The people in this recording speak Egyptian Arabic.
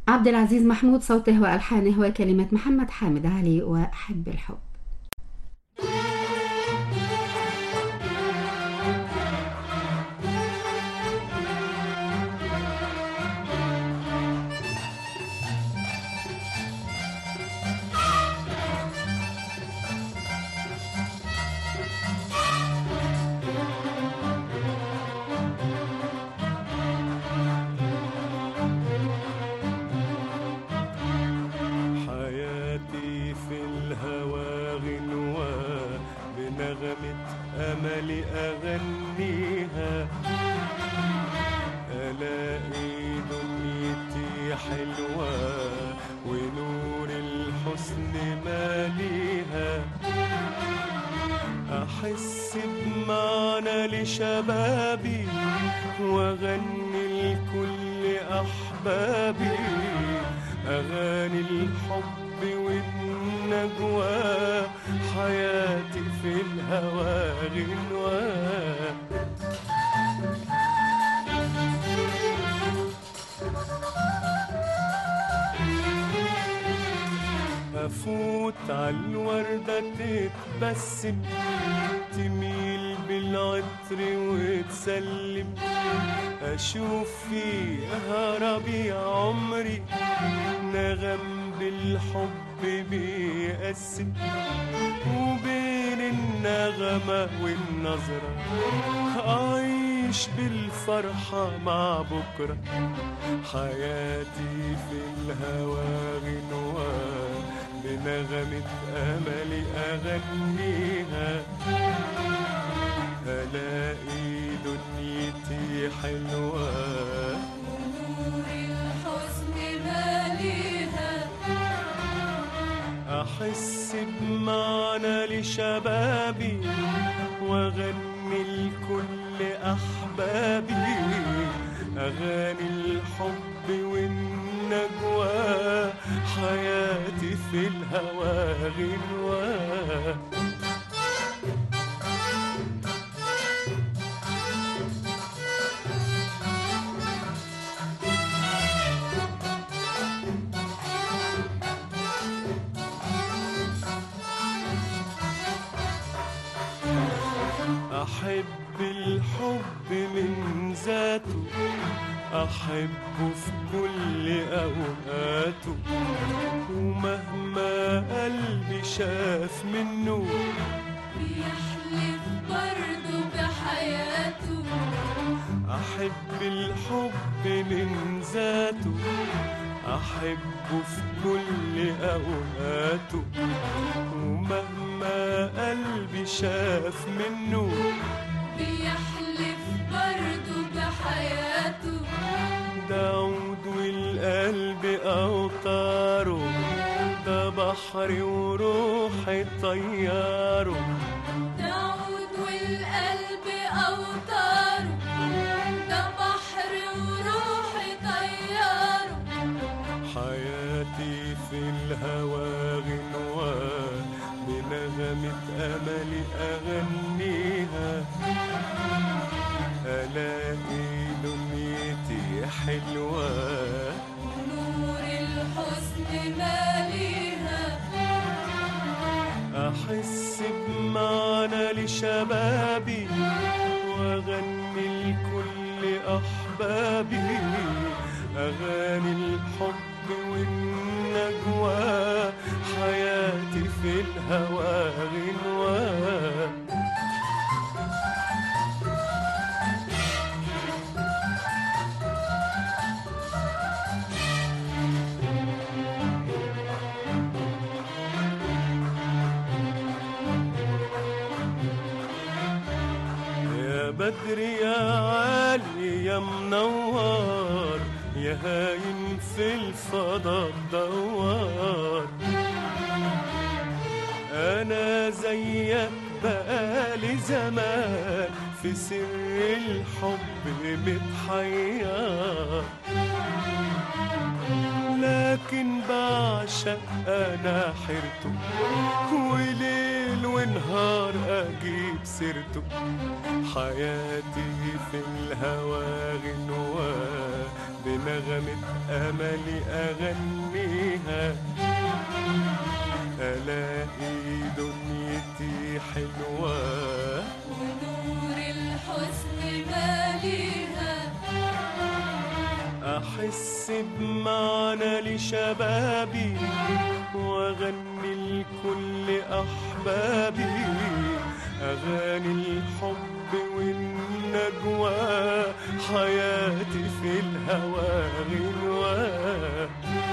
عبد العزيز محمود صوته وألحانه وكلمات محمد حامد علي وحب الحب حياتي في الهوى غنوة بنغمة أمل أغنيها ألاقي دنيتي حلوة ونور الحسن ماليها أحس بمعنى لشبابي وأغني لكل أحبابي أغاني الحب والنجوى حياتي في الهوى غنوة أفوت عالوردة تتبسم تميل بالعطر وتسلم أشوف فيها ربيع عمري نغم بالحب بيقسم وبين النغمة والنظرة أعيش بالفرحة مع بكرة حياتي في الهوى غنوة بنغمة أملي أغنيها ألاقي دنيتي حلوة نور الحسن ماليها أحس بمعنى لشبابي وأغني لكل أحبابي أغاني الحب والنجوى حياتي في الهوى غنوة أحب الحب من ذاته أحبه في كل أوقاته ومهما قلبي شاف منه بيحلف برضه بحياته أحب الحب من ذاته أحبه في كل أوقاته ومهما قلبي شاف منه بيحلف برضه بحياته ده عود والقلب أوتاره ده بحري وروحي طياره داود والقلب أوتاره ده بحر وروحي طياره حياتي في الهوى غنوة بنغمة أملي أغنيها ألاقي دنيتي حلوة نور الحسن ماليها أحس بمعنى لشبابي وأغني لكل أحبابي أغاني الحب والنجوى حياتي في الهوى غنوة يا بدر يا عالي يا منور يا هايم في الفضاء دوار انا زيك بقالي زمان في سر الحب متحير لكن بعد بعشق انا حيرته وليل ونهار اجيب سيرته حياتي في الهوى غنوة بنغمة املي اغنيها الاقي دنيتي حلوه ونور الحسن ماليها أحس بمعنى لشبابي وأغني لكل أحبابي أغاني الحب والنجوى حياتي في الهوى غنوة